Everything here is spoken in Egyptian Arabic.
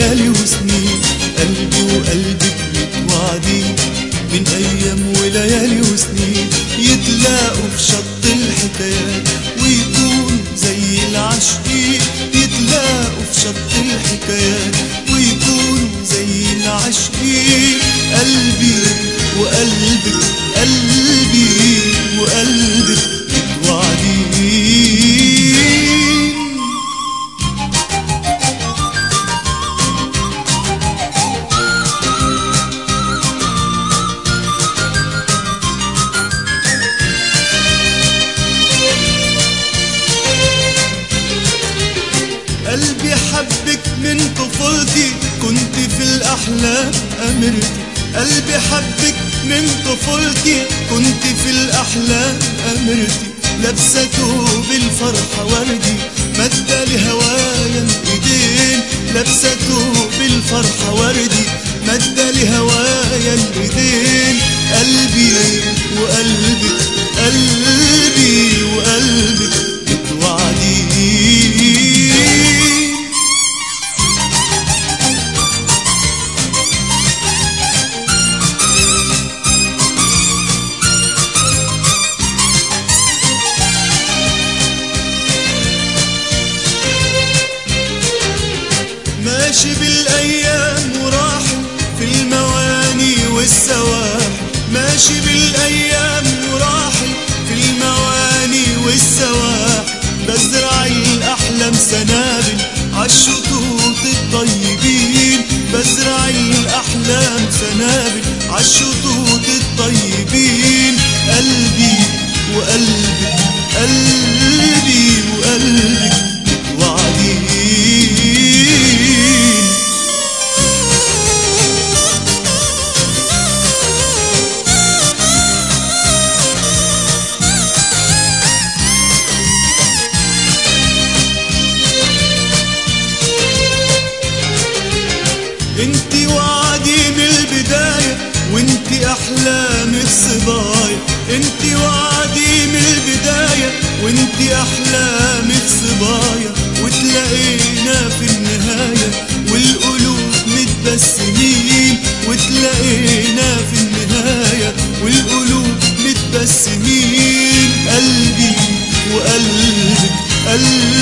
ليالي وسنين قلبي وقلبك متوعدين من أيام وليالي وسنين يتلاقوا في شط الحكايات ويكونوا زي العاشقين يتلاقوا في شط الحكايات ويكونوا زي العاشقين قلبي وقلبك قلبي وقلبك متوعدين قلبي حبك من طفولتي كنت في الأحلام أمرتي قلبي حبك من طفولتي كنت في الأحلام أمرتي لابسة توب الفرحة وردي مادة لهوايا الإيدين لابسة توب الفرحة وردي مادة لهوايا الإيدين قلبي وقلبك قلبي وقلبك متوعدين ماشي بالايام وراحل في المواني والسواحل ماشي بالايام وراحل في المواني والسواحل بزرع الاحلام سنابل عالشطوط الطيبين بزرع الاحلام سنابل عالشطوط الطيبين قلبي وقلبك قلبي وقلبك متوعدين انتي وعدي من البداية وانتي احلامي الصبايا انتي وعدي من البداية وانتي احلامي الصبايا وتلاقينا في النهاية والقلوب متبسمين وتلاقينا في النهاية والقلوب متبسمين قلبي وقلبك قلبي